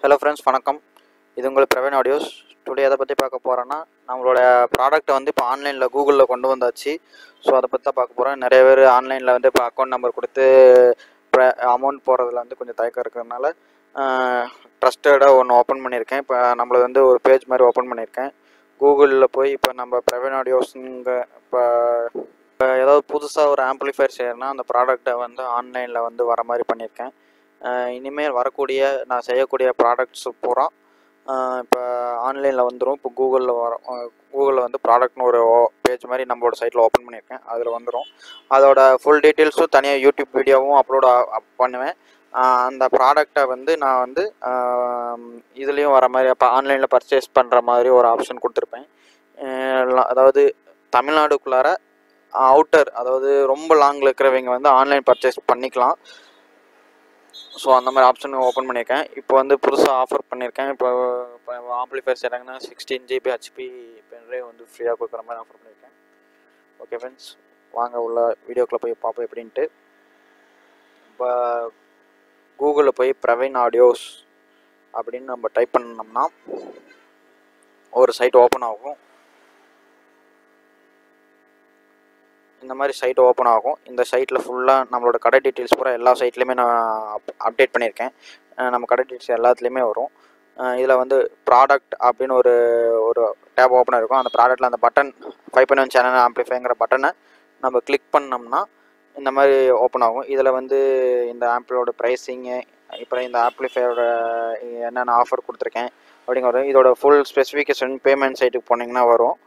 hello friends வணக்கம் இது உங்கள் பிரவீன் ஆடியோஸ் டுடே எதை பற்றி பார்க்க போகிறோன்னா நம்மளோட ப்ராடக்ட்டை வந்து இப்போ ஆன்லைனில் கூகுளில் கொண்டு வந்தாச்சு ஸோ அதை பற்றி தான் பார்க்க போகிறோம் நிறைய பேர் ஆன்லைனில் வந்து இப்போ அக்கௌண்ட் நம்பர் கொடுத்து அமௌண்ட் போடுறதுல வந்து கொஞ்சம் தயக்கம் இருக்கிறதுனால ட்ரஸ்டடாக ஒன்று ஓப்பன் பண்ணியிருக்கேன் இப்போ நம்மளது வந்து ஒரு பேஜ் மாதிரி ஓப்பன் பண்ணியிருக்கேன் கூகுளில் போய் இப்போ நம்ம பிரவீன் ஆடியோஸுங்க இப்போ இப்போ ஏதாவது புதுசாக ஒரு ஆம்ப்ளிஃபையர் செய்யணும்னா அந்த ப்ராடக்ட்டை வந்து ஆன்லைனில் வந்து வர மாதிரி பண்ணியிருக்கேன் அஹ் இனிமேல் வரக்கூடிய நான் செய்யக்கூடிய ப்ராடக்ட்ஸ் பூரா இப்போ ஆன்லைனில் வந்துடும் இப்போ கூகுளில் வரும் கூகுளில் வந்து ப்ராடக்ட்னு ஒரு பேஜ் மாதிரி நம்மளோட சைட்டில் ஓப்பன் பண்ணியிருக்கேன் அதில் வந்துடும் அதோட ஃபுல் டீட்டெயில்ஸும் தனியாக யூடியூப் வீடியோவும் அப்லோட் பண்ணுவேன் அஹ் அந்த ப்ராடக்டை வந்து நான் வந்து இதுலேயும் வர மாதிரி அப்போ ஆன்லைனில் பர்ச்சேஸ் பண்ணுற மாதிரி ஒரு ஆப்ஷன் கொடுத்துருப்பேன் அஹ் அதாவது தமிழ்நாடுக்குள்ளார அவுட்டர் அதாவது ரொம்ப லாங்கில் இருக்கிறவங்க வந்து ஆன்லைன் பர்ச்சேஸ் பண்ணிக்கலாம் ஸோ அந்த மாதிரி ஆப்ஷன் ஓப்பன் பண்ணியிருக்கேன் இப்போ வந்து புதுசாக ஆஃபர் பண்ணியிருக்கேன் இப்போ இப்போ ஆம்ப்ளிஃபையர் செய்கிறாங்கன்னா சிக்ஸ்டீன் ஜிபி ஹெச்பி பென்ட்ரைவ் வந்து ஃப்ரீயாக கொடுக்குற மாதிரி ஆஃபர் பண்ணியிருக்கேன் ஓகே ஃப்ரெண்ட்ஸ் வாங்க உள்ள வீடியோக்குள்ளே போய் பார்ப்போம் எப்படின்ட்டு இப்போ கூகுளில் போய் பிரவீன் ஆடியோஸ் அப்படின்னு நம்ம டைப் பண்ணோம்னா ஒரு சைட் ஓப்பன் ஆகும் இந்த மாதிரி சைட் ஓப்பன் ஆகும் இந்த சைட்டில் ஃபுல்லாக நம்மளோட கடை டீட்டெயில்ஸ் பூரா எல்லா சைட்லேயுமே நான் அப்டேட் பண்ணியிருக்கேன் அஹ் நம்ம கடை டீட்டெயில்ஸ் எல்லாத்துலேயுமே வரும் இதில் வந்து ப்ராடக்ட் அப்படின்னு ஒரு ஒரு டேப் ஓப்பன் இருக்கும் அந்த ப்ராடக்ட்டில் அந்த பட்டன் ஃபைவ் பண்ணி ஒன் சேனல் ஆம்ப்ளிஃபைங்கிற பட்டனை நம்ம கிளிக் பண்ணோம்னா இந்த மாதிரி ஓப்பன் ஆகும் இதில் வந்து இந்த ஆம்பிளோட ப்ரைஸிங்கு இப்போ இந்த ஆம்ப்ளிஃபையோட என்னென்ன ஆஃபர் கொடுத்துருக்கேன் அப்படிங்கிற வரும் இதோட ஃபுல் ஸ்பெசிஃபிகேஷன் பேமெண்ட் சைட்டுக்கு போனீங்கன்னா வரும்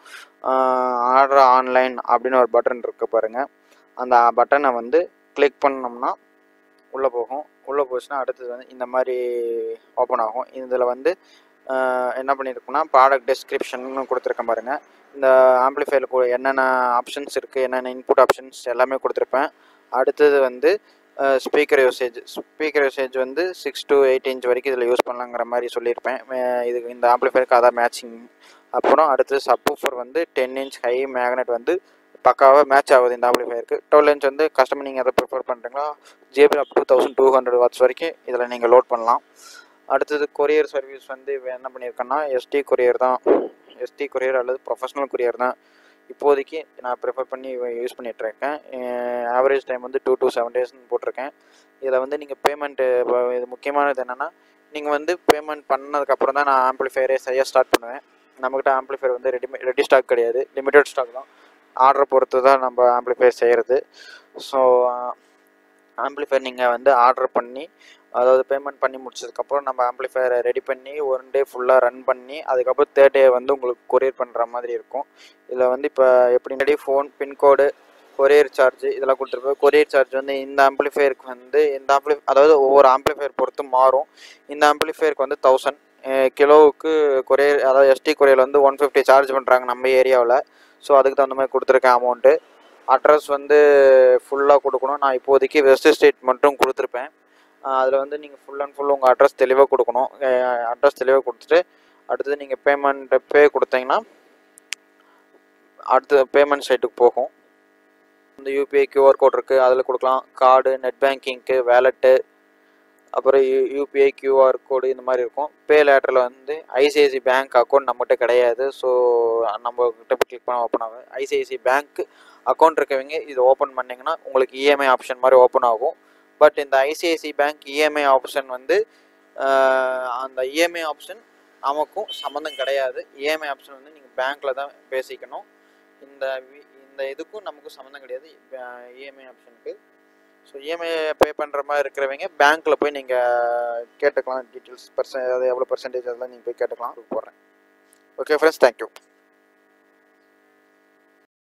ஆர்டர் ஆன்லைன் அப்படின்னு ஒரு பட்டன் இருக்குது பாருங்கள் அந்த பட்டனை வந்து கிளிக் பண்ணோம்னா உள்ளே போகும் உள்ளே போச்சுன்னா அடுத்தது வந்து இந்த மாதிரி ஓப்பன் ஆகும் இதில் வந்து என்ன பண்ணியிருக்குன்னா ப்ராடக்ட் டெஸ்கிரிப்ஷன் கொடுத்துருக்கேன் பாருங்கள் இந்த ஆம்ப்ளிஃபையருக்கு என்னென்ன ஆப்ஷன்ஸ் இருக்குது என்னென்ன இன்புட் ஆப்ஷன்ஸ் எல்லாமே கொடுத்துருப்பேன் அடுத்தது வந்து ஸ்பீக்கர் யூசேஜ் ஸ்பீக்கர் யூசேஜ் வந்து சிக்ஸ் டு எயிட் இன்ச் வரைக்கும் இதில் யூஸ் பண்ணலாங்கிற மாதிரி சொல்லியிருப்பேன் இதுக்கு இந்த ஆம்ப்ளிஃபையருக்கு அதான் மேட்சிங் அப்புறம் அடுத்து சப்வூஃபர் வந்து டென் இன்ச் ஹை மேக்னெட் வந்து பக்காவாக மேட்ச் ஆகுது இந்த ஆம்ப்ளிஃபையருக்கு டுவெல் இன்ச் வந்து கஸ்டமர் நீங்கள் எதை ப்ரிஃபர் பண்ணுறீங்களோ ஜேபி up to thousand two hundred watts வரைக்கும் இதில் நீங்கள் லோட் பண்ணலாம் அடுத்தது கொரியர் சர்வீஸ் வந்து என்ன பண்ணியிருக்கேன்னா எஸ்டி கொரியர் தான் எஸ்டி கொரியர் அல்லது ப்ரொஃபஷனல் கொரியர் தான் இப்போதைக்கு நான் ப்ரிஃபர் பண்ணி யூஸ் பண்ணிகிட்ருக்கேன் ஆவரேஜ் டைம் வந்து டூ டு செவன் டேஸ்னு போட்டிருக்கேன் இதில் வந்து நீங்கள் பேமெண்ட்டு இது முக்கியமானது என்னென்னா நீங்கள் வந்து பேமெண்ட் பண்ணதுக்கப்புறம் தான் நான் ஆம்ப்ளிஃபையரே செய்ய ஸ்டார்ட் பண்ணுவேன் நம்மக்கிட்ட ஆம்ப்ளிஃபையர் வந்து ரெடி ரெடி ஸ்டாக் கிடையாது லிமிடெட் ஸ்டாக் தான் ஆர்டர் பொறுத்து தான் நம்ம ஆம்ப்ளிஃபையர் செய்கிறது ஸோ ஆம்ப்ளிஃபையர் நீங்கள் வந்து ஆர்டர் பண்ணி அதாவது பேமெண்ட் பண்ணி முடிச்சதுக்கப்புறம் நம்ம ஆம்ப்ளிஃபையரை ரெடி பண்ணி ஒன் டே ஃபுல்லாக ரன் பண்ணி அதுக்கப்புறம் தேர்ட் டே வந்து உங்களுக்கு கொரியர் பண்ணுற மாதிரி இருக்கும் இதில் வந்து இப்போ எப்படி ஃபோன் பின்கோடு கொரியர் சார்ஜ் இதெல்லாம் கொடுத்துருப்போம் கொரியர் சார்ஜ் வந்து இந்த ஆம்ப்ளிஃபையருக்கு வந்து இந்த ஆம்ப்ளி அதாவது ஒவ்வொரு ஆம்ப்ளிஃபையர் பொறுத்து மாறும் இந்த ஆம்ப்ளிஃபையருக்கு வந்து தௌசண்ட் கிலோவுக்கு கொரியர் அதாவது எஸ்டி கொரியர் வந்து ஒன் ஃபிஃப்டி சார்ஜ் பண்ணுறாங்க நம்ம ஏரியாவில் ஸோ அதுக்கு தகுந்த மாதிரி கொடுத்துருக்கேன் அமௌண்ட்டு அட்ரஸ் வந்து ஃபுல்லாக கொடுக்கணும் நான் இப்போதைக்கு வெஸ்ட் ஸ்டேட் மட்டும் கொடுத்துருப்பேன் அதில் வந்து நீங்கள் ஃபுல் அண்ட் ஃபுல் உங்கள் அட்ரஸ் தெளிவாக கொடுக்கணும் அட்ரஸ் தெளிவாக கொடுத்துட்டு அடுத்தது நீங்கள் பேமெண்ட் பே கொடுத்தீங்கன்னா அடுத்த பேமெண்ட் சைட்டுக்கு போகும் இந்த யூபிஐ கியூஆர் கோட் இருக்குது அதில் கொடுக்கலாம் கார்டு நெட் பேங்கிங்க்கு வேலெட்டு அப்புறம் யூ யூபிஐ கியூஆர் கோடு இந்த மாதிரி இருக்கும் பே லேட்டரில் வந்து ஐசிஐசி பேங்க் அக்கௌண்ட் நம்மகிட்ட கிடையாது ஸோ நம்ம கிட்ட போய் கிளிக் பண்ண ஓப்பன் ஆகும் ஐசிஐசி பேங்க் அக்கௌண்ட் இருக்கவங்க இது ஓப்பன் பண்ணிங்கன்னா உங்களுக்கு இஎம்ஐ ஆப்ஷன் மாதிரி ஓப்பன் ஆகும் பட் இந்த ஐசிஐசி பேங்க் இஎம்ஐ ஆப்ஷன் வந்து அந்த இஎம்ஐ ஆப்ஷன் நமக்கும் சம்மந்தம் கிடையாது இஎம்ஐ ஆப்ஷன் வந்து நீங்கள் பேங்க்கில் தான் பேசிக்கணும் இந்த இந்த இதுக்கும் நமக்கும் சம்மந்தம் கிடையாது இஎம்ஐ ஆப்ஷனுக்கு ஸோ இஎம்ஐ பே பண்ணுற மாதிரி இருக்கிறவங்க பேங்க்கில் போய் நீங்கள் கேட்டுக்கலாம் டீட்டெயில்ஸ் பர்சன் அதாவது எவ்வளோ பர்சன்டேஜ் அதெல்லாம் நீங்கள் போய் கேட்டுக்கலாம் போடுறேன் ஓகே ஃப்ரெண்ட்ஸ் தேங்க்யூ